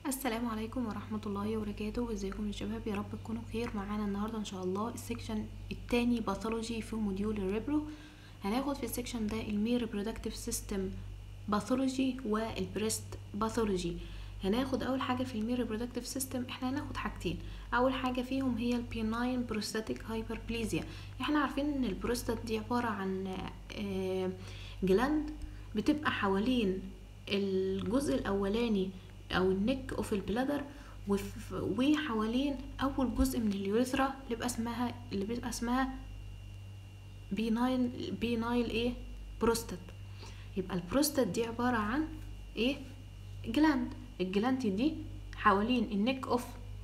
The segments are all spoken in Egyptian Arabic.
السلام عليكم ورحمة الله وبركاته ازيكم يا شباب يا رب تكونوا بخير معانا النهاردة ان شاء الله السكشن التاني باثولوجي في موديول الريبرو هناخد في السكشن ده المير ريبرودكتيف سيستم باثولوجي والبريست باثولوجي هناخد اول حاجة في المير ريبرودكتيف سيستم احنا هناخد حاجتين اول حاجة فيهم هي البيناين بروستاتيك هايبربليزيا احنا عارفين ان البروستات دي عبارة عن آه، جلاند بتبقى حوالين الجزء الاولاني او النك اوف البلادر وف- وحوالين اول جزء من اليوريثرا اللي بيبقى اسمها اللي بيبقى اسمها بينايل بينايل ايه بروستات يبقى البروستات دي عبارة عن ايه جلاند الجلاند دي حوالين النك اوف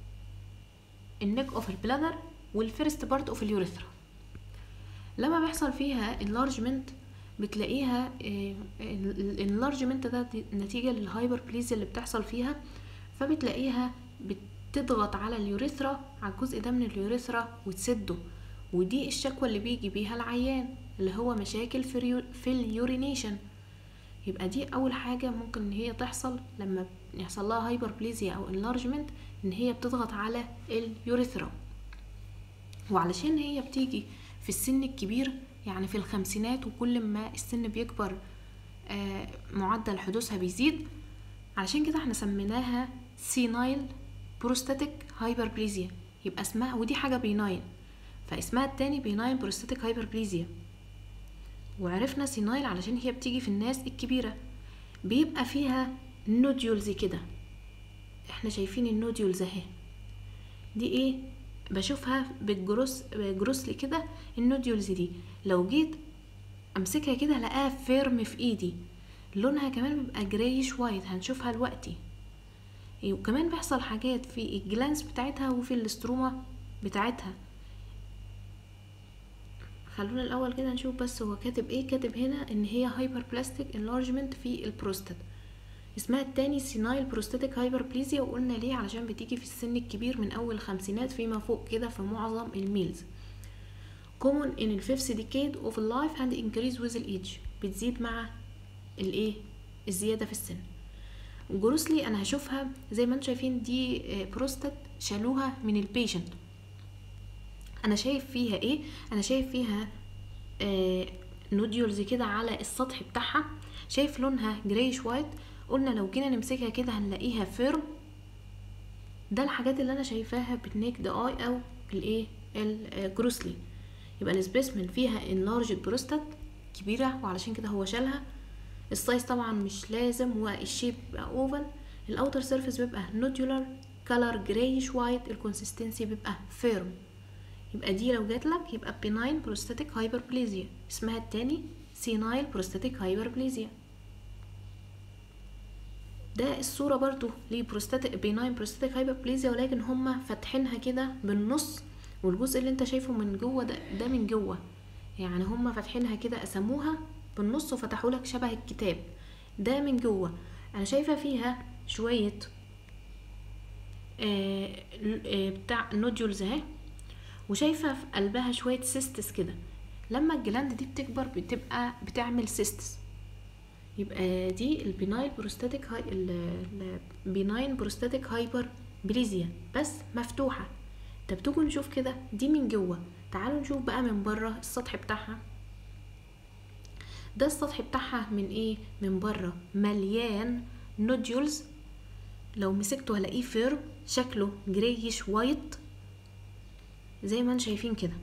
النك اوف البلادر والفيرست بارت اوف اليوريثرا لما بيحصل فيها enlargement بتلاقيها الانلارجمنت ده دي- نتيجة للهايبر بليزيا اللي بتحصل فيها فبتلاقيها بتضغط على اليوريثرا على الجزء ده من اليوريثرا وتسده ودي الشكوى اللي بيجي بيها العيان اللي هو مشاكل في, اليو- في اليورينيشن يبقى دي اول حاجة ممكن ان هي تحصل لما يحصل لها هايبر بليزيا او انلارجمنت ان هي بتضغط على اليوريثرا وعلشان هي بتيجي في السن الكبير يعني في الخمسينات وكل ما السن بيكبر آه، معدل حدوثها بيزيد علشان كده احنا سميناها سينايل بروستاتيك هايبربليزيا يبقى اسمها ودي حاجة بيناين فاسمها التاني بيناين بروستاتيك هايبربليزيا وعرفنا سينايل علشان هي بتيجي في الناس الكبيرة بيبقى فيها نوديولز كده احنا شايفين النوديولز اهي دي ايه بشوفها بالجروس جروسلي كده النوديولز دي لو جيت امسكها كده هلاقيها فيرم في ايدي لونها كمان بيبقى جرايش وايت هنشوفها دلوقتي إيه، وكمان بيحصل حاجات في الجلانس بتاعتها وفي الاستروما بتاعتها خلونا الاول كده نشوف بس هو كاتب ايه كاتب هنا ان هي هايبر بلاستيك انلارجمنت في البروستات اسمها التاني سينايل بروستاتيك هايبربليزيا وقلنا ليه علشان بتيجي في السن الكبير من اول الخمسينات فيما فوق كده في معظم الميلز common in the fifth decade of life and increase with age بتزيد مع الايه الزيادة في السن جروسلي انا هشوفها زي ما انتم شايفين دي آه، بروستات شالوها من البيشنت انا شايف فيها ايه انا شايف فيها آه نوديولز كده على السطح بتاعها شايف لونها جرايش وايت قلنا لو جينا نمسكها كده هنلاقيها فيرم ده الحاجات اللي انا شايفاها بالنيكد اي او الايه الجروسلي يبقى السبيسمن فيها انلارجد بروستات كبيرة وعلشان كده هو شالها السايز طبعا مش لازم والشيب بيبقى اوفل الاوتر سيرفيس بيبقى نودولار كلر جرايش وايت الكونسستنسي بيبقى فيرم يبقى دي لو جات لك يبقى بيناين بروستاتيك هايبربليزيا اسمها التاني سينايل بروستاتيك هايبربليزيا ده الصورة برضو لبروستاتيك بيناين بروستاتيك هايبربليزيا ولكن هما فاتحينها كده بالنص والجزء اللي انت شايفه من جوه ده ده من جوه يعني هما فاتحينها كده قسموها بالنص وفتحوا لك شبه الكتاب ده من جوه انا شايفة فيها شوية آه آه، بتاع نوديولز اهي وشايفة في قلبها شوية سيستس كده لما الجلاند دي بتكبر بتبقى بتعمل سيستس يبقى دي البينايل بروستاتيك هاي البيناين بروستاتيك هايبر بليزيا بس مفتوحة طب تيجوا نشوف كده دي من جوه تعالوا نشوف بقى من بره السطح بتاعها ده السطح بتاعها من ايه من بره مليان نوديولز لو مسكته هلاقيه فيرم شكله جريش وايت زي ما انتم شايفين كده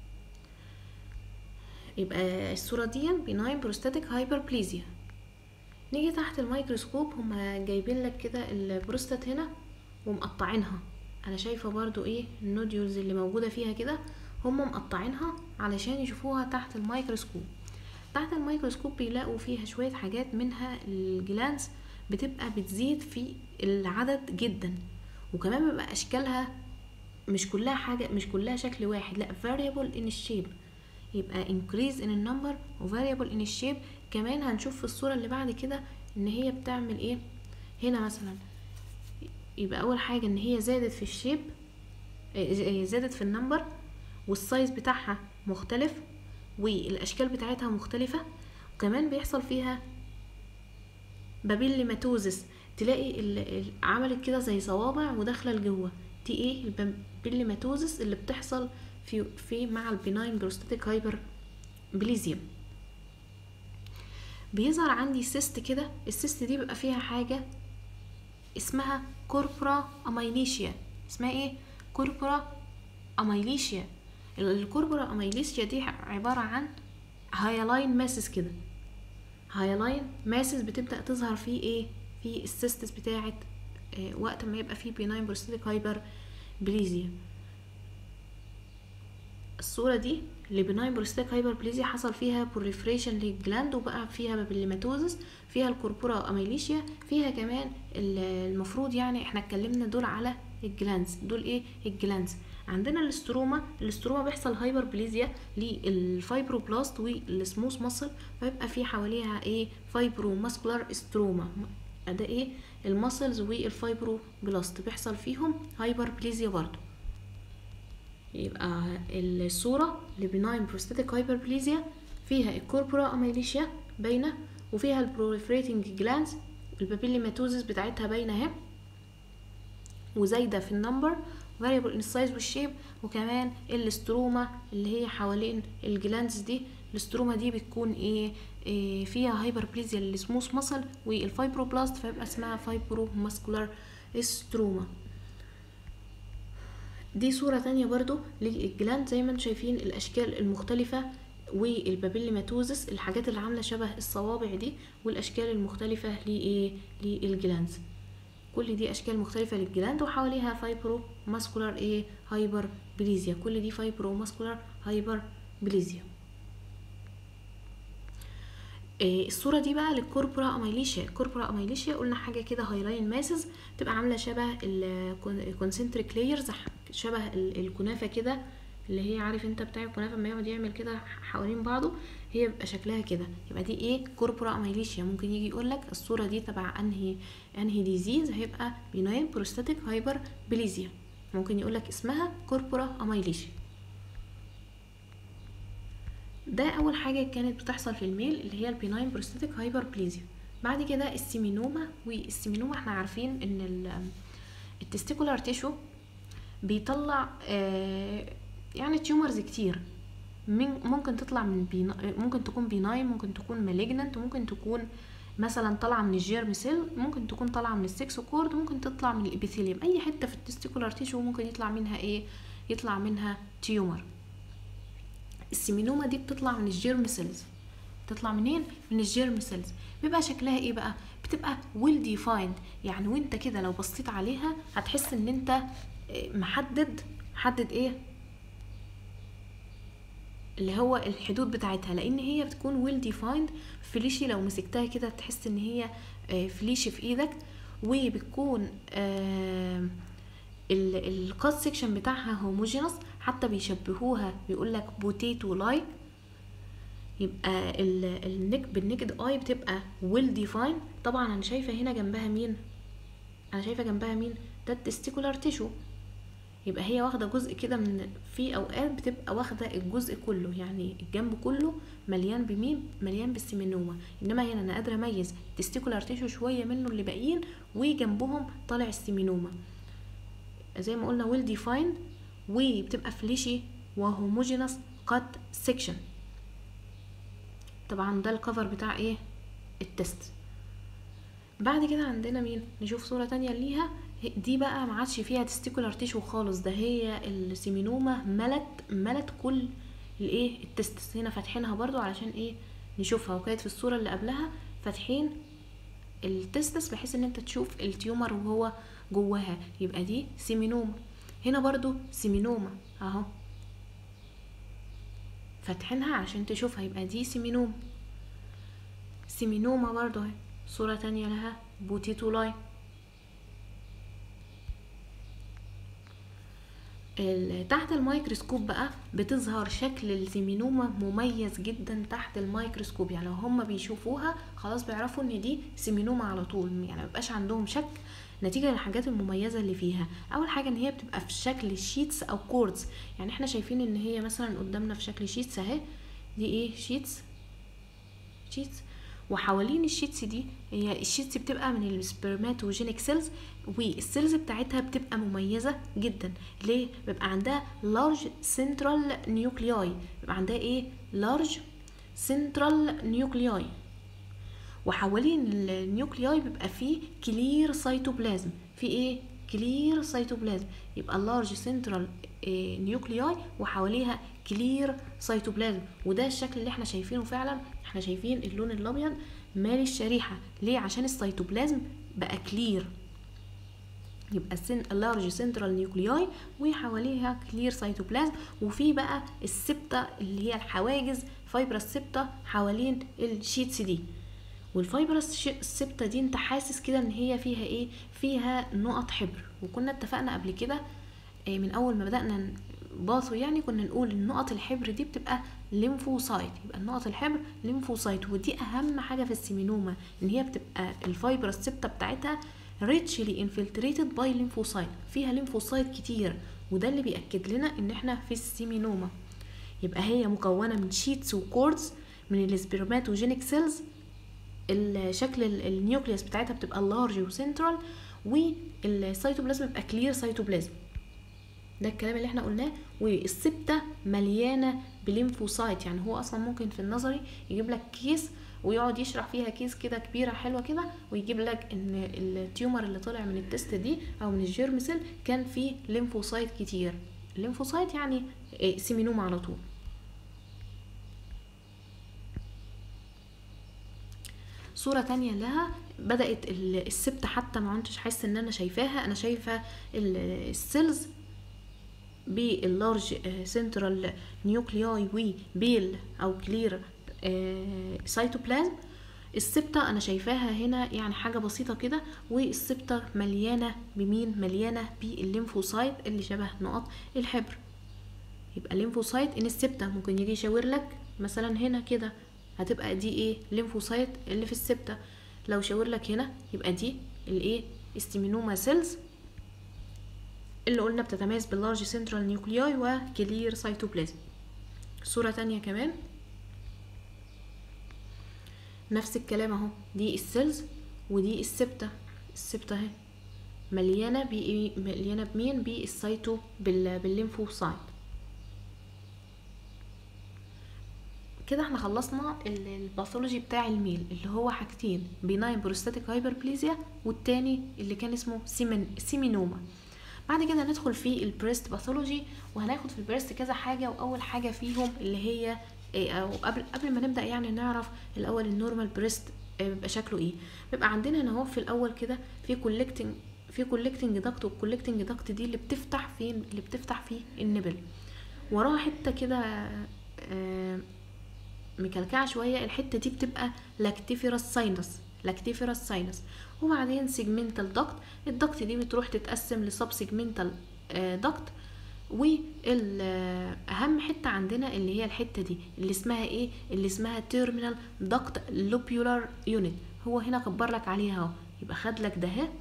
يبقى الصورة دي بيناين بروستاتيك هايبربليزيا نيجي تحت الميكروسكوب هما جايبين لك كده البروستات هنا ومقطعينها انا شايفة برضو ايه النوديولز اللي موجودة فيها كده هما مقطعينها علشان يشوفوها تحت الميكروسكوب تحت الميكروسكوب بيلاقوا فيها شوية حاجات منها الجلانس بتبقى بتزيد في العدد جدا وكمان بيبقى اشكالها مش كلها حاجة مش كلها شكل واحد لا variable in shape يبقى increase in the number و variable in shape كمان هنشوف في الصورة اللي بعد كده ان هي بتعمل ايه هنا مثلا يبقى اول حاجة ان هي زادت في الشيب آه، زادت في النمبر والسايز بتاعها مختلف والاشكال بتاعتها مختلفة وكمان بيحصل فيها بابيليماتوزس تلاقي ال- ال- عملت كده زي صوابع وداخله لجوه دي ايه البليماتوزس اللي بتحصل في في مع البناين بروستاتيك هايبر بليزيوم بيظهر عندي سيست كده السيست دي بيبقى فيها حاجه اسمها كوربرا اميليشيا اسمها ايه كوربرا اميليشيا الكوربرا اميليشيا دي عباره عن هايلاين ماسس كده هايلاين ماسس بتبدا تظهر فيه ايه في السيستس بتاعه آه وقت ما يبقى فيه بيناين بروستاتيك هايبر بليزيا الصورة دي لبناين بروستاتيك هايبر بليزيا حصل فيها بوليفريشن للجلاند وبقى فيها بابيليماتوزس فيها الكوربورا اميليشيا فيها كمان ال- المفروض يعني احنا اتكلمنا دول على الجلانز دول ايه الجلانز عندنا الاستروما الاستروما بيحصل هايبر بليزيا للفايبروبلاست والسموث ماسل فيبقى في حواليها ايه فايبرو ماسكولار استروما ده ايه الماسلز والفايبروبلاست بيحصل فيهم هايبر بليزيا برضو يبقى الصورة لبناين بروستاتيك هايبربليزيا فيها الكوربورا اميليشيا باينة وفيها البروليفريتنج جلانز البابيليماتوزس بتاعتها باينة اهي وزايدة في النمبر variable in size والشيب وكمان الاستروما اللي هي حوالين الجلانز دي الاستروما دي بتكون ايه, إيه فيها هايبربليزيا للسموث ماسل والفايبروبلاست فيبقى اسمها فايبرو ماسكولار استروما دي صورة تانية برضو للجلاند زي ما انتم شايفين الأشكال المختلفة والبابيليماتوزس الحاجات اللي عاملة شبه الصوابع دي والأشكال المختلفة لإيه للجلاندز كل دي أشكال مختلفة للجلاند وحواليها فايبرو ماسكولار إيه هايبر بليزيا كل دي فايبرو ماسكولار هايبر بليزيا إيه الصورة دي بقى للكوربورا اميليشيا الكوربورا اميليشيا قلنا حاجة كده هايلاين ماسز تبقى عاملة شبه الكونسنتريك لايرز شبه الكنافة كده اللي هي عارف انت بتاع الكنافة لما يقعد يعمل كده حوالين بعضه هي بيبقى شكلها كده يبقى دي ايه كوربورا اميليشيا ممكن يجي يقول لك الصورة دي تبع انهي انهي ديزيز هيبقى بيناين بروستاتيك هايبر بليزيا ممكن يقول لك اسمها كوربورا اميليشيا ده اول حاجه كانت بتحصل في الميل اللي هي البيناين بروستاتيك هايبر بليزيا بعد كده السيمينوما والسيمينوما احنا عارفين ان التستيكولار تيشو بيطلع آه يعني تيومرز كتير من ممكن تطلع من بينا ممكن تكون بيناين ممكن تكون مالجننت ممكن تكون مثلا طالعه من الجيرم سيل ممكن تكون طالعه من السكس كورد ممكن تطلع من الابيثيليوم اي حته في التستيكولار تيشو ممكن يطلع منها ايه يطلع منها تيومر السيمينوما دي بتطلع من الجيرم سيلز بتطلع منين من الجيرم سيلز بيبقى شكلها ايه بقى بتبقى ويل ديفايند يعني وانت كده لو بصيت عليها هتحس ان انت محدد محدد ايه اللي هو الحدود بتاعتها لان هي بتكون ويل ديفايند فليشي لو مسكتها كده تحس ان هي فليشي في ايدك وبتكون آه الكات سيكشن بتاعها هوموجينس حتى بيشبهوها بيقول لك بوتيتو لايك يبقى النك بالنكد اي بتبقى ويل ديفاين طبعا انا شايفه هنا جنبها مين انا شايفه جنبها مين ده التستيكولار تيشو يبقى هي واخده جزء كده من في اوقات بتبقى واخده الجزء كله يعني الجنب كله مليان بمين مليان بالسيمينوما انما هنا انا قادره اميز التستيكولار تيشو شويه منه اللي باقيين وجنبهم طالع السيمينوما زي ما قلنا ويل ديفايند وبتبقى فليشي وهوموجينس كات سيكشن طبعا ده الكفر بتاع ايه التست بعد كده عندنا مين نشوف صورة تانية ليها دي بقى ما عادش فيها تستيكولار تيشو خالص ده هي السيمينوما ملت ملت كل الايه التستس هنا فاتحينها برضو علشان ايه نشوفها وكانت في الصورة اللي قبلها فاتحين التستس بحيث ان انت تشوف التيومر وهو جواها يبقى دي سيمينوما هنا برضو سيمينوما اهو فاتحينها عشان تشوفها يبقى دي سيمينوما سيمينوما برضو اهي صورة تانية لها بوتيتولاي تحت الميكروسكوب بقى بتظهر شكل السيمينوما مميز جدا تحت الميكروسكوب يعني لو هما بيشوفوها خلاص بيعرفوا ان دي سيمينوما على طول يعني مبقاش عندهم شك نتيجه للحاجات المميزه اللي فيها اول حاجه ان هي بتبقى في شكل شيتس او كوردز يعني احنا شايفين ان هي مثلا قدامنا في شكل شيتس اهي دي ايه شيتس شيتس وحوالين الشيتس دي هي الشيتس بتبقى من السبرماتوجينيك سيلز والسيلز بتاعتها بتبقى مميزه جدا ليه بيبقى عندها لارج سنترال نيوكلياي بيبقى عندها ايه لارج سنترال نيوكلياي وحوالين النيوكلياي بيبقى فيه كلير سيتوبلازم في ايه كلير سيتوبلازم يبقى اللارج سنترال نيوكلياي وحواليها كلير سيتوبلازم وده الشكل اللي احنا شايفينه فعلا احنا شايفين اللون الابيض مالي الشريحه ليه عشان السيتوبلازم بقى كلير يبقى السن اللارج سنترال نيوكلياي وحواليها كلير سيتوبلازم وفي بقى السبتة اللي هي الحواجز فايبرس سبتة حوالين الشيتس دي والفايبرس السبتة دي انت حاسس كده ان هي فيها ايه فيها نقط حبر وكنا اتفقنا قبل كده من اول ما بدأنا باثو يعني كنا نقول النقط الحبر دي بتبقى ليمفوسايت يبقى النقط الحبر ليمفوسايت ودي اهم حاجه في السيمينوما ان هي بتبقى الفايبر السبتة بتاعتها richly infiltrated by lymphocyte فيها ليمفوسايت كتير وده اللي بيأكد لنا ان احنا في السيمينوما يبقى هي مكونة من شيتس وكوردز من السبرماتوجينيك سيلز الشكل النيوكليوس بتاعتها بتبقى لارج وسنترال والسيتوبلازم بيبقى كلير سيتوبلازم ده الكلام اللي احنا قلناه والسبتة مليانة بليمفوسايت يعني هو اصلا ممكن في النظري يجيب لك كيس ويقعد يشرح فيها كيس كده كبيره حلوه كده ويجيب لك ان التيومر اللي طلع من التست دي او من الجيرم سيل كان فيه ليمفوسايت كتير الليمفوسايت يعني سيمينوما على طول صورة تانية لها بدأت السبتة حتى ما كنتش حاسة ان انا شايفاها انا شايفة السيلز باللارج سنترال نيوكلياي وبيل او كلير سيتوبلازم السبتة انا شايفاها هنا يعني حاجة بسيطة كده والسبتة مليانة بمين مليانة بالليمفوسايت اللي شبه نقط الحبر يبقى الليمفوسايت ان السبتة ممكن يجي يشاور لك مثلا هنا كده هتبقى دي ايه ليمفوسايت اللي في السبتة لو شاور لك هنا يبقى دي الايه استيمينوما سيلز اللي قلنا بتتميز باللارج سنترال نيوكلياي وكلير سيتوبلازم صورة تانية كمان نفس الكلام اهو دي السيلز ودي السبتة السبتة اهي مليانة بإيه مليانة بمين بالسيتو بال... بالليمفوسايت كده احنا خلصنا الباثولوجي بتاع الميل اللي هو حاجتين بيناين بروستاتيك هايبربليزيا والتاني اللي كان اسمه سيمن سيمينوما بعد كده ندخل في البريست باثولوجي وهناخد في البريست كذا حاجة وأول حاجة فيهم اللي هي او قبل قبل ما نبدا يعني نعرف الاول النورمال بريست بيبقى شكله ايه بيبقى عندنا هنا اهو في الاول كده في كولكتنج في كولكتنج داكت والكولكتنج داكت دي اللي بتفتح فين اللي بتفتح فيه النبل وراها حته كده مكلكعه شويه الحته دي بتبقى لاكتيفيرس ساينس لاكتيفيرس ساينس وبعدين سيجمنتال داكت الداكت دي بتروح تتقسم لسب سيجمنتال داكت والاهم حته عندنا اللي هي الحته دي اللي اسمها ايه اللي اسمها تيرمينال داكت لوبيولار يونت هو هنا كبر لك عليها اهو يبقى خد لك ده اهي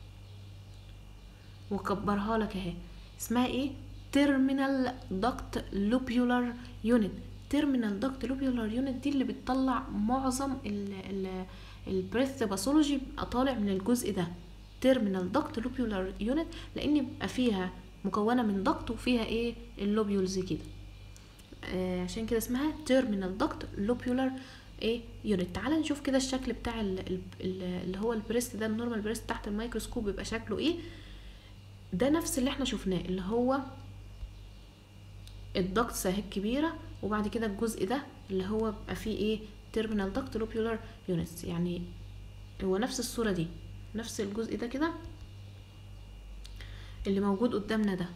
وكبرها لك اهي اسمها ايه تيرمينال داكت لوبيولار يونت تيرمينال داكت لوبيولار يونت دي اللي بتطلع معظم البريث باثولوجي بيبقى طالع من الجزء ده تيرمينال داكت لوبيولار يونت لان بيبقى فيها مكونه من ضغط وفيها ايه اللوبيولز كده آه عشان كده اسمها تيرمينال ضغط لوبيولار ايه يونت تعال نشوف كده الشكل بتاع ال ال اللي هو البريست ده النورمال بريست تحت الميكروسكوب بيبقى شكله ايه ده نفس اللي احنا شفناه اللي هو الضغط ساهب كبيره وبعد كده الجزء ده اللي هو بيبقى فيه ايه تيرمينال ضغط لوبيولار يونتس يعني هو نفس الصوره دي نفس الجزء ده كده اللي موجود قدامنا ده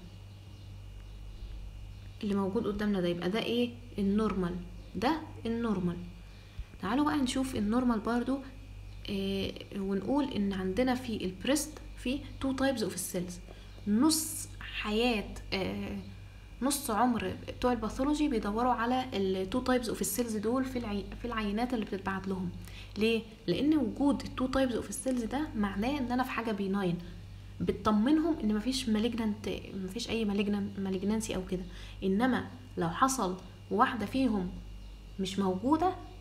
اللي موجود قدامنا ده يبقى ده ايه النورمال ده النورمال تعالوا بقى نشوف النورمال برضو إيه ونقول ان عندنا في البريست في تو تايبز اوف السيلز نص حياه آه نص عمر بتوع الباثولوجي بيدوروا على التو تايبز اوف السيلز دول في العي... في العينات اللي بتتبعت لهم ليه لان وجود التو تايبز اوف السيلز ده معناه ان انا في حاجه بيناين بتطمنهم ان مفيش مالجنانت مفيش اي مالجنانسي او كده انما لو حصل واحده فيهم مش موجوده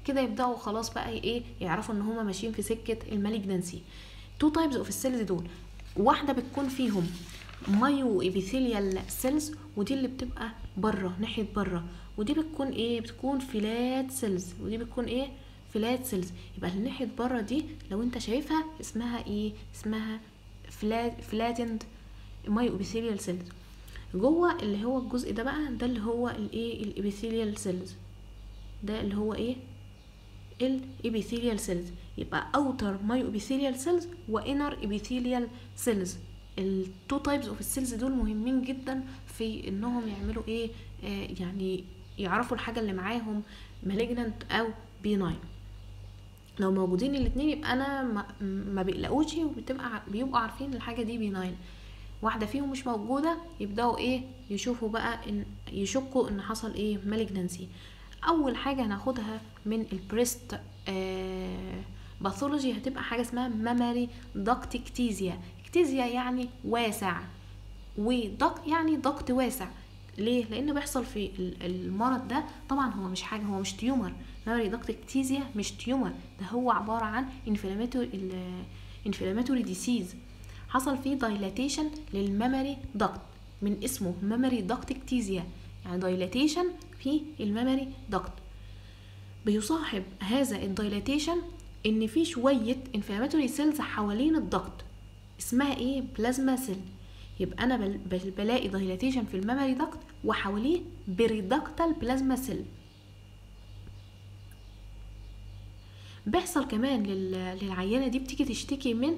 كده يبداوا خلاص بقى ايه يعرفوا ان هما ماشيين في سكه المالجنسي تو تايبز اوف السيلز دول واحده بتكون فيهم مايو ابيثيليال سيلز ودي اللي بتبقى بره ناحيه بره ودي بتكون ايه بتكون فلات سيلز ودي بتكون ايه فلات سيلز يبقى اللي ناحيه بره دي لو انت شايفها اسمها ايه اسمها فلات فلاتند مايو ابيثيليال سيلز جوه اللي هو الجزء ده بقى ده اللي هو الايه الابيثيليال سيلز ده اللي هو ايه الابيثيليال سيلز يبقى اوتر مايو ابيثيليال سيلز وانر ابيثيليال سيلز التو تايبز اوف السيلز دول مهمين جدا في انهم يعملوا ايه آه يعني يعرفوا الحاجه اللي معاهم مالجنانت او بيناين لو موجودين الاتنين يبقى انا ما, ما بيقلقوش وبتبقى بيبقوا عارفين الحاجه دي بيناين واحده فيهم مش موجوده يبداوا ايه يشوفوا بقى ان يشكوا ان حصل ايه مالجنانسي اول حاجه هناخدها من البريست آه باثولوجي هتبقى حاجه اسمها ماماري دكت اكتيزيا اكتيزيا يعني واسع ودك يعني ضغط واسع ليه لان بيحصل في المرض ده طبعا هو مش حاجه هو مش تيومر ماماري دكت اكتيزيا مش تيومر ده هو عباره عن انفلاماتوري انفلاماتوري ديسيز حصل فيه دايلاتيشن للميموري دكت من اسمه ميموري دكت اكتيزيا يعني دايلاتيشن في الميموري دكت بيصاحب هذا الدايلاتيشن ان في شويه انفلاماتوري سيلز حوالين الضغط اسمها ايه بلازما سيل يبقى انا بل بل بلاقي دايلاتيشن في الميموري دكت وحواليه بريدكتال بلازما سيل بيحصل كمان للعيانه دي بتيجي تشتكي من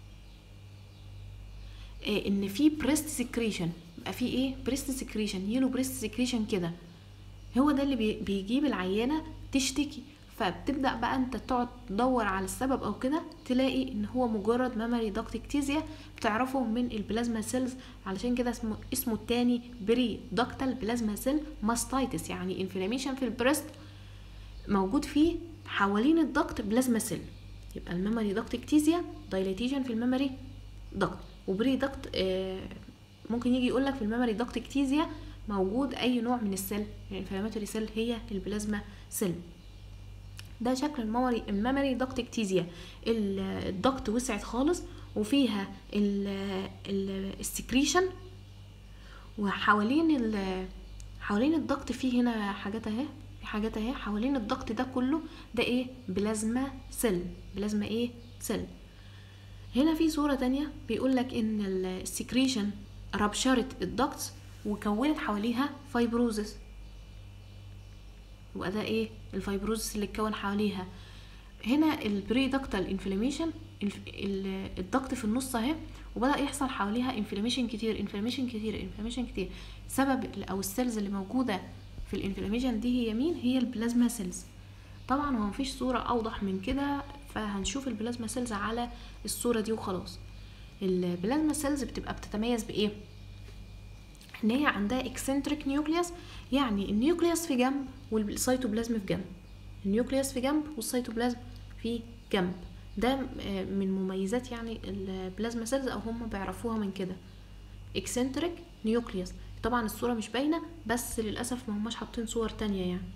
إيه ان في بريست سكريشن يبقى في ايه بريست سكريشن يلو بريست سكريشن كده هو ده اللي بيجيب العيانه تشتكي فبتبدا بقى انت تقعد تدور على السبب او كده تلاقي ان هو مجرد ميموري داكت اكتيزيا بتعرفه من البلازما سيلز علشان كده اسمه اسمه التاني بري داكتال بلازما سيل ماستايتس يعني انفلاميشن في البريست موجود فيه حوالين الضغط بلازما سيل يبقى الميموري داكت اكتيزيا دايليتيشن في الميموري داكت وبري داكت آه ممكن يجي يقول لك في الميموري داكت اكتيزيا موجود اي نوع من السيل الانفلاماتوري سيل هي البلازما سيل ده شكل الميموري الميموري داكت اكتيزيا الضغط وسعت خالص وفيها السكريشن وحوالين ال حوالين الضغط فيه هنا حاجات اهي في حاجات اهي حوالين الضغط ده كله ده ايه بلازما سيل بلازما ايه سيل هنا في صورة تانية بيقول لك ان السكريشن ربشرت الضغط وكونت حواليها فايبروزس يبقى ده ايه الفايبروزس اللي اتكون حواليها هنا البريدكتال انفلاميشن الضغط في النص اهي وبدا يحصل حواليها انفلاميشن كتير انفلاميشن كتير انفلاميشن كتير سبب او السيلز اللي موجوده في الانفلاميشن دي هي مين هي البلازما سيلز طبعا هو مفيش صوره اوضح من كده فهنشوف البلازما سيلز على الصوره دي وخلاص البلازما سيلز بتبقى بتتميز بايه ان هي عندها اكسنتريك نيوكليوس يعني النيوكليوس في جنب والسيتوبلازم في جنب النيوكليوس في جنب والسيتوبلازم في جنب ده من مميزات يعني البلازما سيلز او هم بيعرفوها من كده اكسنتريك نيوكليوس طبعا الصوره مش باينه بس للاسف ما هماش حاطين صور تانية يعني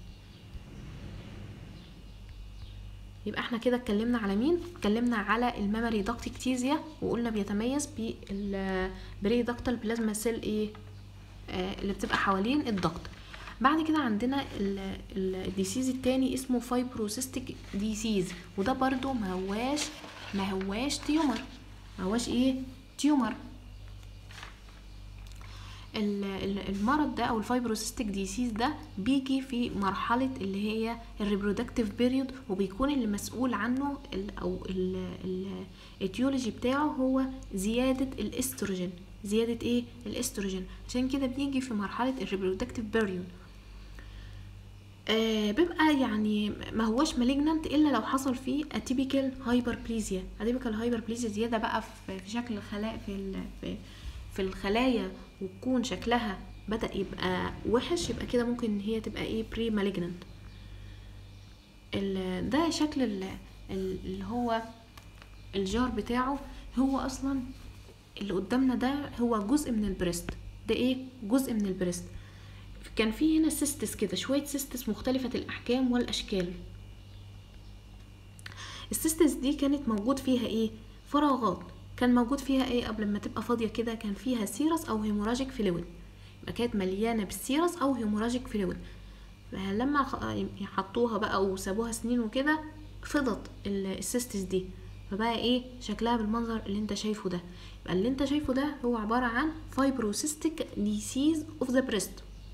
يبقى احنا كده اتكلمنا على مين اتكلمنا على الميموري داكت اكتيزيا وقلنا بيتميز بالبري داكتال بلازما سيل ايه آه اللي بتبقى حوالين الضغط بعد كده عندنا الديسيز التاني اسمه فايبروسيستيك ديسيز وده برضو ما هواش ما هواش تيومر ما هواش ايه تيومر المرض ده او الفايبروسيستيك ديسيز ده بيجي في مرحله اللي هي الريبرودكتيف بيريود وبيكون اللي مسؤول عنه ال او الايتيولوجي بتاعه هو زياده الاستروجين زياده ايه الاستروجين عشان كده بيجي في مرحله الريبرودكتيف بيريود آه بيبقى يعني ما هوش مالجنانت الا لو حصل فيه اتيبيكال هايبربليزيا اتيبيكال هايبربليزيا زياده بقى في شكل الخلايا في في في الخلايا وتكون شكلها بدا يبقى وحش يبقى كده ممكن ان هي تبقى ايه بري مالجنانت ده شكل اللي هو الجار بتاعه هو اصلا اللي قدامنا ده هو جزء من البريست ده ايه جزء من البريست كان في هنا سيستس كده شويه سيستس مختلفه الاحجام والاشكال السيستس دي كانت موجود فيها ايه فراغات كان موجود فيها ايه قبل ما تبقى فاضيه كده كان فيها سيرس او هيموراجيك فلويد يبقى كانت مليانه بالسيرس او هيموراجيك فلويد لما حطوها بقى وسابوها سنين وكده فضت السيستس دي فبقى ايه شكلها بالمنظر اللي انت شايفه ده يبقى اللي انت شايفه ده هو عباره عن فايبروسيستيك ديسيز اوف ذا بريست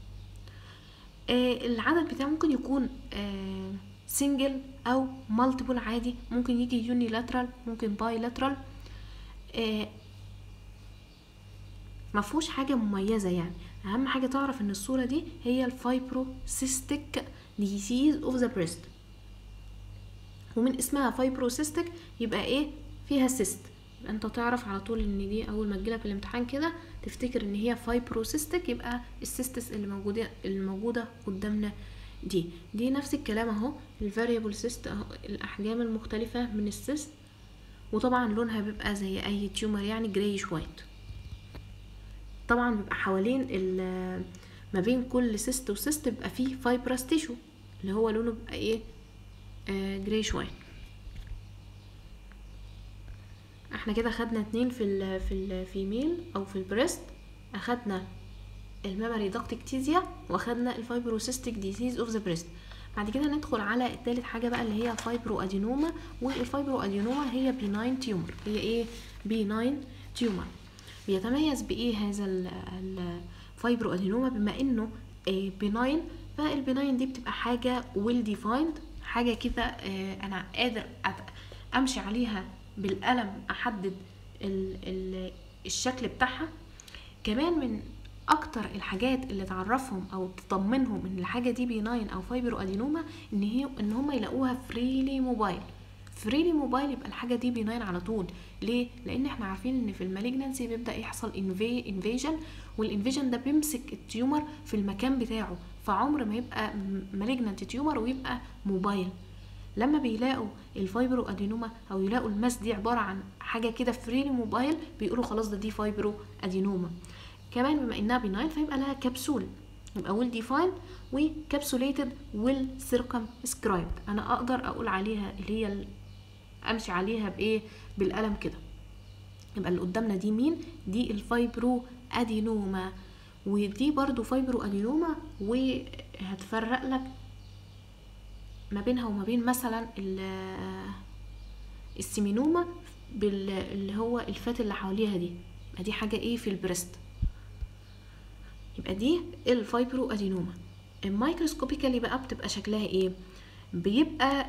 العدد بتاعه ممكن يكون آه سنجل او مالتيبل عادي ممكن يجي يونيلاترال ممكن بايلاترال آه مفهوش حاجه مميزه يعني اهم حاجه تعرف ان الصوره دي هي الفايبروسيستيك ديسيز اوف ذا بريست ومن اسمها فايبروسيستيك يبقى ايه فيها سيست يبقى انت تعرف على طول ان دي اول ما تجيلك الامتحان كده تفتكر ان هي فايبروسيستيك يبقى السيستس اللي موجوده اللي موجوده قدامنا دي دي نفس الكلام اهو الفاريبل سيست اهو الاحجام المختلفه من السيست وطبعا لونها بيبقى زي اي تيومر يعني جريش وايت طبعا بيبقى حوالين ما بين كل سيست وسيست بيبقى فيه فايبرس تيشو اللي هو لونه بيبقى ايه آه جريش وايت احنا كده خدنا اتنين في ال في الفيميل او في البريست اخدنا الميموري داكتيكتيزيا واخدنا الفايبروسيستيك ديزيز اوف ذا بريست بعد كده ندخل على التالت حاجه بقى اللي هي فايبرو ادينوما والفايبرو ادينوما هي بيناين تيومر هي ايه بيناين تيومر بيتميز بايه هذا الفايبرو ادينوما بما انه بيناين فالبيناين دي بتبقى حاجه ويل ديفايند حاجه كده انا قادر امشي عليها بالقلم احدد ال ال الشكل بتاعها كمان من اكتر الحاجات اللي تعرفهم او تطمنهم ان الحاجه دي بيناين او فايبرو ادينوما ان هي ان هم يلاقوها فريلي موبايل فريلي موبايل يبقى الحاجه دي بيناين على طول ليه لان احنا عارفين ان في المالجنسي بيبدا يحصل انفي انفيجن والانفيجن ده بيمسك التيومر في المكان بتاعه فعمر ما يبقى مالجنانت تيومر ويبقى موبايل لما بيلاقوا الفايبرو ادينوما او يلاقوا الماس دي عباره عن حاجه كده فريلي موبايل بيقولوا خلاص ده دي فايبرو ادينوما كمان بما انها بيناين فيبقى لها كبسول يبقى ويل ديفايند وكابسوليتد ويل سيركم سكرايب انا اقدر اقول عليها اللي هي امشي عليها بايه بالقلم كده يبقى اللي قدامنا دي مين دي الفايبرو ادينوما ودي برضو فايبرو ادينوما وهتفرق لك ما بينها وما بين مثلا السيمينوما اللي هو الفات اللي حواليها دي يبقى دي حاجه ايه في البريست يبقى دي الفايبرو ادينوما الميكروسكوبيكالي بقى بتبقى شكلها ايه بيبقى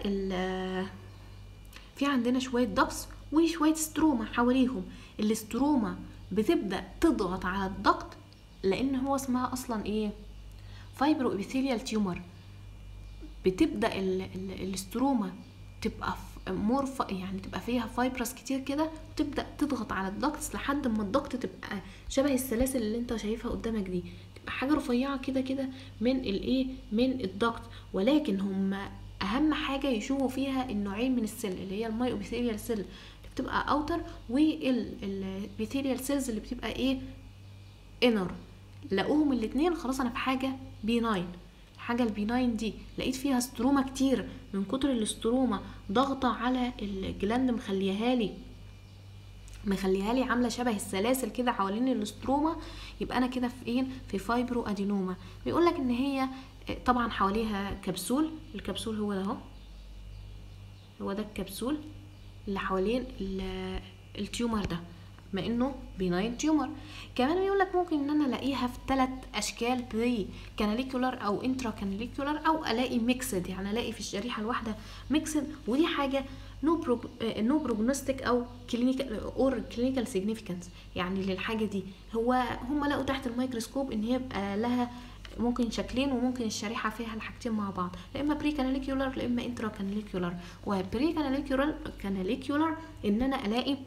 في عندنا شويه دكس وشويه ستروما حواليهم الاستروما بتبدا تضغط على الضغط لان هو اسمها اصلا ايه فايبرو ابيثيليال تيومر بتبدا ال ال الاستروما تبقى مور يعني تبقى فيها فايبرس كتير كده تبدا تضغط على الضغط لحد ما الضغط تبقى شبه السلاسل اللي انت شايفها قدامك دي تبقى حاجه رفيعه كده كده من الايه من الضغط ولكن هم اهم حاجه يشوفوا فيها النوعين من السيل اللي هي المايوبيثيليال سيل اللي بتبقى اوتر والبيثيليال سيلز اللي بتبقى ايه انر لقوهم الاتنين خلاص انا في حاجه بي 9 الحاجه البي 9 دي لقيت فيها ستروما كتير من كتر الاستروما ضاغطه على الجلاند مخليها لي مخليها لي عامله شبه السلاسل كده حوالين الاستروما يبقى انا كده في ايه في فايبرو ادينوما بيقول لك ان هي طبعا حواليها كبسول الكبسول هو ده اهو هو ده الكبسول اللي حوالين التيومر ده بما انه بيناين تيومر كمان بيقول لك ممكن ان انا الاقيها في ثلاث اشكال بري كاناليكولار او انترا كاناليكولار او الاقي ميكسد يعني الاقي في الشريحه الواحده ميكسد ودي حاجه نو بروج... نو بروجنوستيك او كلينيكال اور كلينيكال سيجنيفيكانس يعني للحاجه دي هو هم لقوا تحت الميكروسكوب ان هي يبقى لها ممكن شكلين وممكن الشريحه فيها الحاجتين مع بعض لا اما بري كاناليكولار لا اما انترا كاناليكولار وبري كاناليكولار كاناليكولار ان انا الاقي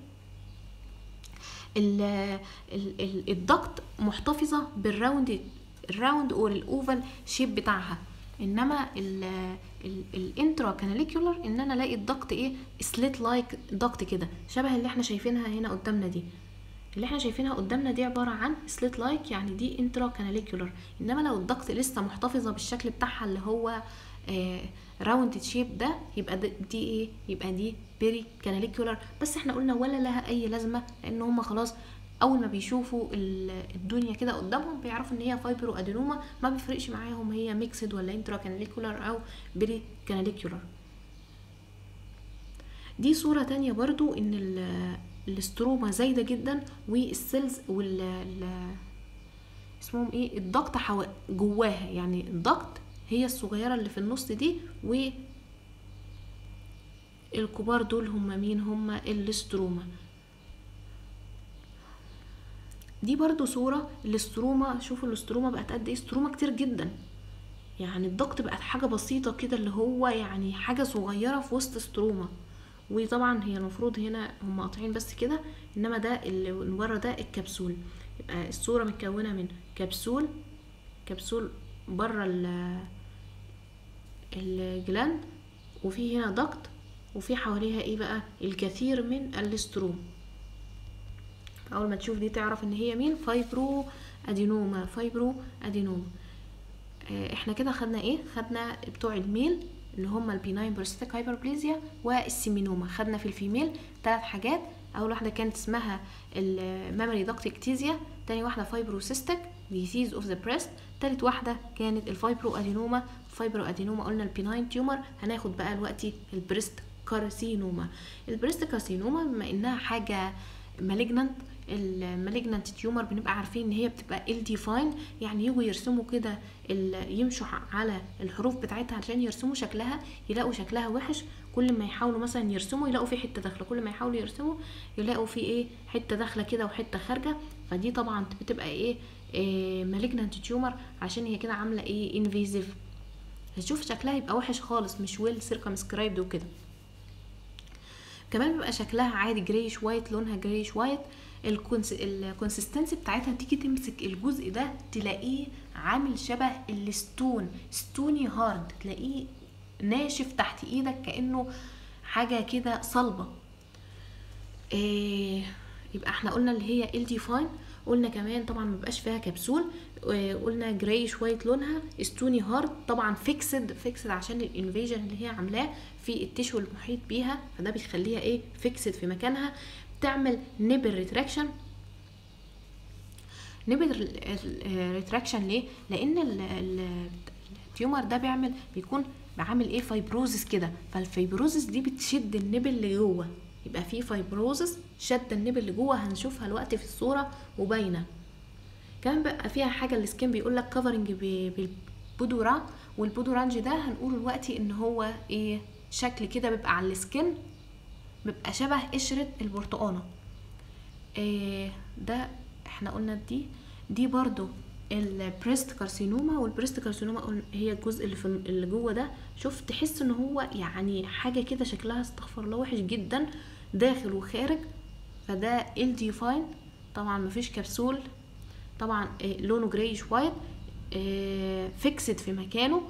الضغط محتفظه بالراوند الراوند اور الاوفال شيب بتاعها انما الانترا كاناليكولار ان انا الاقي الضغط ايه سليت لايك ضغط كده شبه اللي احنا شايفينها هنا قدامنا دي اللي احنا شايفينها قدامنا دي عباره عن سليت لايك يعني دي انترا كاناليكولار انما لو الضغط لسه محتفظه بالشكل بتاعها اللي هو آه راوند شيب ده يبقى دي, دي ايه يبقى دي بيري كاناليكولار بس احنا قلنا ولا لها اي لازمه لان هم خلاص اول ما بيشوفوا ال- الدنيا كده قدامهم بيعرفوا ان هي فايبرو ادينوما ما بيفرقش معاهم هي ميكسد ولا انترا كاناليكولار او بيري كاناليكولار دي صورة تانية برضو ان ال- الاستروما زايدة جدا والسيلز وال ال- اسمهم ايه الضغط حو... جواها يعني الضغط هي الصغيرة اللي في النص دي و الكبار دول هم مين هم الاستروما دي برضو صورة الاستروما شوفوا الاستروما بقت قد ايه استروما كتير جدا يعني الضغط بقت حاجة بسيطة كده اللي هو يعني حاجة صغيرة في وسط استروما وطبعا هي المفروض هنا هم قاطعين بس كده انما ده اللي من ورا ده الكبسول يبقى الصورة متكونة من كبسول كبسول بره ال- الجلاند وفي هنا ضغط وفي حواليها ايه بقى الكثير من الاستروم اول ما تشوف دي تعرف ان هي مين فايبرو ادينوما فايبرو ادينوما آه، احنا كده خدنا ايه خدنا بتوع الميل اللي هما البيناين بروستاتيك هايبربليزيا والسيمينوما خدنا في الفيميل ثلاث حاجات اول واحده كانت اسمها الميموري داكت اكتيزيا تاني واحده فايبروسيستيك ديزيز اوف ذا بريست تالت واحده كانت الفايبرو ادينوما الفايبرو ادينوما قلنا البيناين تيومر هناخد بقى دلوقتي البريست كارسينوما البريست كارسينوما بما انها حاجه مالجنانت المالجنانت تيومر بنبقى عارفين ان هي بتبقى ال ديفاين يعني يجوا يرسموا كده ال- يمشوا ح- على الحروف بتاعتها عشان يرسموا شكلها يلاقوا شكلها وحش كل ما يحاولوا مثلا يرسموا يلاقوا في حته داخله كل ما يحاولوا يرسموا يلاقوا في ايه حته داخله كده وحته خارجه فدي طبعا بتبقى ايه, إيه مالجنانت تيومر عشان هي كده عامله ايه انفيزيف هتشوف شكلها يبقى وحش خالص مش ويل سيركمسكرايبد وكده كمان بيبقى شكلها عادي جريش وايت لونها جريش وايت الكونسستنسي بتاعتها تيجي تمسك الجزء ده تلاقيه عامل شبه الستون ستوني هارد تلاقيه ناشف تحت ايدك كانه حاجه كده صلبه إيه يبقى احنا قلنا اللي هي ال ديفاين قلنا كمان طبعا ما بيبقاش فيها كبسول إيه قلنا جرايش وايت لونها ستوني هارد طبعا فيكسد فيكسد عشان الانفيجن اللي هي عاملاه في التشو المحيط بيها فده بيخليها ايه فيكسد في مكانها بتعمل نيبل ريتراكشن نيبل ريتراكشن ليه لان ال- ال- التيومر ده بيعمل بيكون بعمل ايه فايبروزس كده فالفايبروزس دي بتشد النبل لجوه يبقى في فايبروزس شد النبل لجوه هنشوفها الوقت في الصوره وباينه كمان بقى فيها حاجه السكين بيقول لك كفرنج بالبودورا والبودورانج ده هنقول دلوقتي ان هو ايه شكل كده بيبقى على السكين بيبقى شبه قشره البرتقانه إيه ده احنا قلنا دي دي برضو البريست كارسينوما والبريست كارسينوما قلنا هي الجزء اللي في اللي جوه ده شوف تحس ان هو يعني حاجه كده شكلها استغفر الله وحش جدا داخل وخارج فده ال ديفاين طبعا مفيش كبسول طبعا إيه لونه جريش وايت إيه فيكسد في مكانه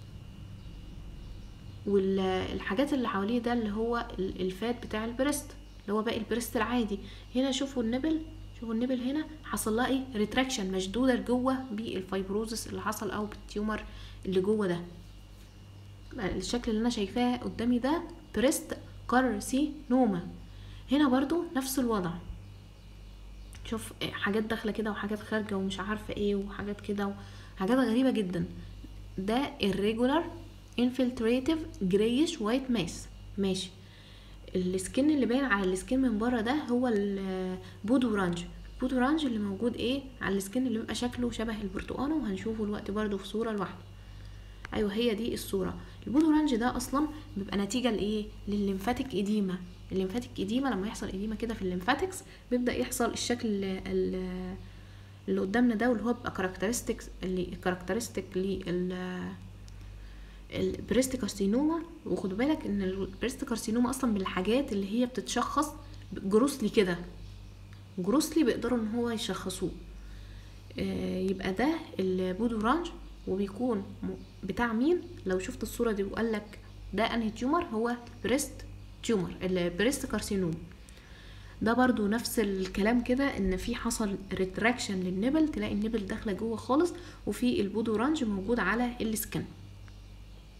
والحاجات اللي حواليه ده اللي هو ال- الفات بتاع البريست اللي هو باقي البريست العادي هنا شوفوا النبل شوفوا النبل هنا حصل لها ايه ريتراكشن مشدوده لجوه بالفايبروزس اللي حصل او بالتيومر اللي جوه ده الشكل اللي انا شايفاه قدامي ده بريست كارسينوما هنا برضو نفس الوضع شوف إيه، حاجات داخله كده وحاجات خارجه ومش عارفه ايه وحاجات كده وحاجات غريبه جدا ده irregular infiltrative grayish white mass ماشي السكين اللي باين على السكين من بره ده هو البودورانج البودورانج اللي موجود ايه على السكين اللي بيبقى شكله شبه البرتقانه وهنشوفه الوقت برضو في صوره لوحده ايوه هي دي الصوره البودورانج ده اصلا بيبقى نتيجه لايه للليمفاتيك اديما الليمفاتيك اديما لما يحصل اديما كده في الليمفاتكس بيبدا يحصل الشكل ال- ال- اللي قدامنا ده واللي هو بيبقى كاركترستكس اللي كاركترستيك لل البريست كارسينوما وخدوا بالك ان البريست كارسينوما اصلا من الحاجات اللي هي بتتشخص جروسلي كده جروسلي بيقدروا ان هو يشخصوه آه، يبقى ده البودورانج وبيكون م- بتاع مين لو شفت الصوره دي وقال لك ده انهي تيومر هو بريست تيومر البريست كارسينوما ده برضو نفس الكلام كده ان في حصل ريتراكشن للنبل تلاقي النبل داخله جوه خالص وفي البودورانج موجود على السكن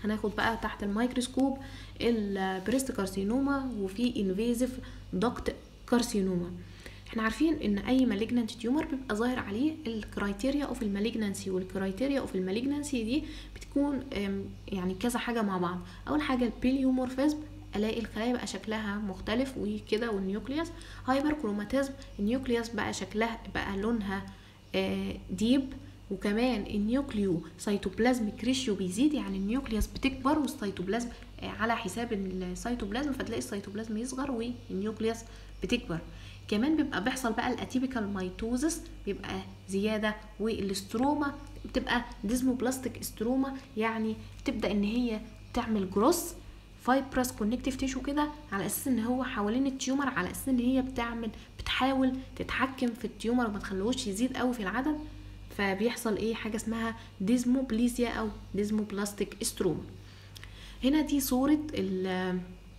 هناخد بقى تحت الميكروسكوب البريست كارسينوما وفي انفيزيف دكت كارسينوما احنا عارفين ان اي مالجنانت تيومر بيبقى ظاهر عليه الكرايتيريا اوف المالجنانسي والكرايتيريا اوف المالجنانسي دي بتكون يعني كذا حاجه مع بعض اول حاجه البيليومورفيزم الاقي الخلايا بقى شكلها مختلف وكده والنيوكليوس هايبر كروماتيزم النيوكليوس بقى شكلها بقى لونها ديب وكمان النيوكليو سيتوبلازميك ريشيو بيزيد يعني النيوكليوس بتكبر والسيتوبلازم على حساب السيتوبلازم فتلاقي السيتوبلازم يصغر والنيوكليوس بتكبر كمان بيبقى بيحصل بقى الاتيبيكال مايتوزس بيبقى زياده والاستروما بتبقى ديزموبلاستيك استروما يعني بتبدا ان هي تعمل جروس فايبرس كونكتيف تيشو كده على اساس ان هو حوالين التيومر على اساس ان هي بتعمل بتحاول تتحكم في التيومر وما تخلوش يزيد قوي في العدد فبيحصل ايه حاجه اسمها ديزموبليزيا او ديزموبلاستيك استروما هنا دي صوره ال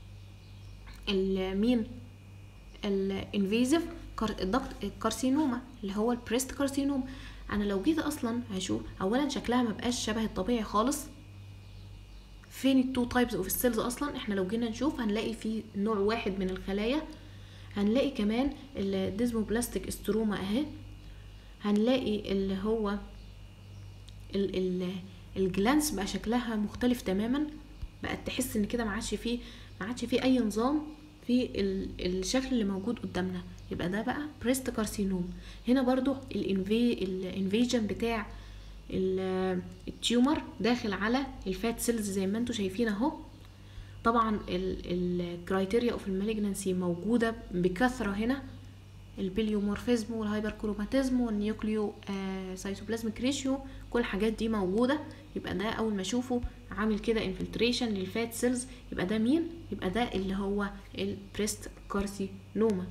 مين الانفيزيف كارسينوما اللي هو البريست كارسينوما انا لو جيت اصلا هشوف اولا شكلها ما بقاش شبه الطبيعي خالص فين التو تايبس اوف السيلز اصلا احنا لو جينا نشوف هنلاقي في نوع واحد من الخلايا هنلاقي كمان الديزموبلاستيك استروما اهي هنلاقي اللي هو ال ال الجلانس بقى شكلها مختلف تماما بقت تحس ان كده ما عادش فيه ما عادش فيه اي نظام في الشكل اللي موجود قدامنا يبقى ده بقى بريست كارسينوم هنا برضو الانفي الانفيجن بتاع التيومر داخل على الفات سيلز زي ما انتم شايفين اهو طبعا الكرايتيريا اوف المالجنسي موجوده بكثره هنا البليومورفيزم والهايبركروماتيزم والنيوكليو آه سايتوبلازميك ريشيو كل الحاجات دي موجوده يبقى ده اول ما اشوفه عامل كده انفلتريشن للفات سيلز يبقى ده مين يبقى ده اللي هو البريست كارسينوما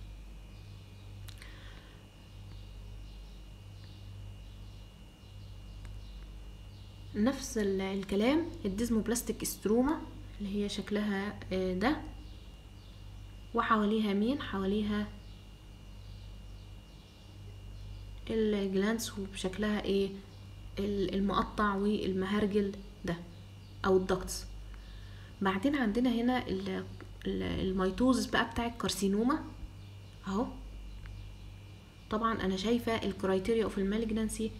نفس الكلام الديزموبلاستيك استروما اللي هي شكلها ده وحواليها مين حواليها الجلانس وبشكلها ايه المقطع والمهرجل ده او الدكتس بعدين عندنا هنا الميتوزس بقى بتاع الكارسينوما اهو طبعا انا شايفه الكرايتيريا اوف المالجنسي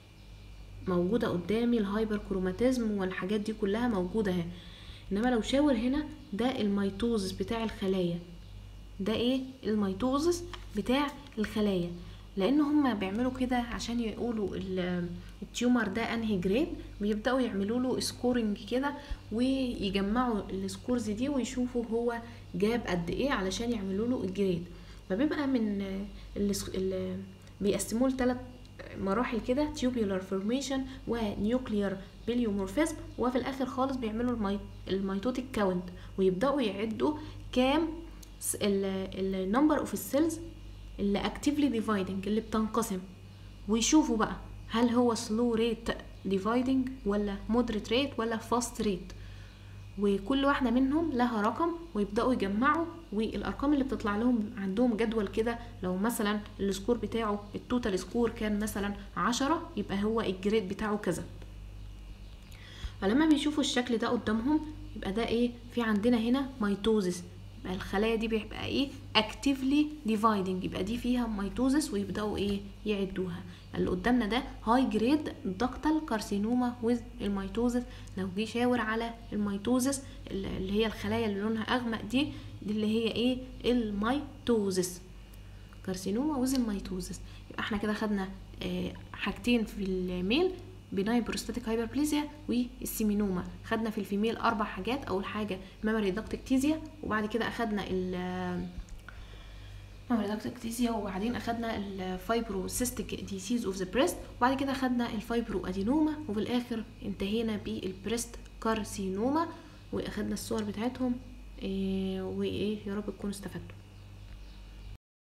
موجوده قدامي الهايبر كروماتيزم والحاجات دي كلها موجوده اهي انما لو شاور هنا ده الميتوزس بتاع الخلايا ده ايه الميتوزس بتاع الخلايا لان هم بيعملوا كده عشان يقولوا التيومر ده انهي جريد بيبداوا يعملوا له سكورنج كده ويجمعوا السكورز دي ويشوفوا هو جاب قد ايه علشان يعملوا له الجريد فبيبقى من اللي بيقسموه لثلاث مراحل كده tubular formation ونيوكليار بليومورفيزم وفي الاخر خالص بيعملوا الميتوتيك كاونت ويبداوا يعدوا كام النمبر اوف السيلز اللي actively dividing اللي بتنقسم ويشوفوا بقى هل هو slow rate dividing ولا moderate rate ولا fast rate وكل واحدة منهم لها رقم ويبدأوا يجمعوا والأرقام اللي بتطلع لهم عندهم جدول كده لو مثلا السكور بتاعه التوتال سكور كان مثلا عشرة يبقى هو الجريد بتاعه كذا فلما بيشوفوا الشكل ده قدامهم يبقى ده ايه في عندنا هنا ميتوزس يبقى الخلايا دي بيبقى ايه actively dividing يبقى دي فيها ميتوزس ويبداوا ايه يعدوها اللي قدامنا ده هاي جريد دكتال كارسينوما ويز الميتوزس لو جه شاور على الميتوزس اللي هي الخلايا اللي لونها اغمق دي دي اللي هي ايه الميتوزس كارسينوما ويز الميتوزس يبقى احنا كده خدنا اه حاجتين في الميل بناين بروستاتيك هايبربليزيا والسيمينوما خدنا في الفيميل اربع حاجات اول حاجه ميموري داكتكتيزيا وبعد كده اخدنا ال ميموري داكتكتيزيا وبعدين اخدنا الفايبروسيستيك ديسيز اوف ذا بريست وبعد كده اخدنا الفايبرو ادينوما وفي الاخر انتهينا بالبريست كارسينوما واخدنا الصور بتاعتهم إيه وايه يا رب تكونوا استفدتوا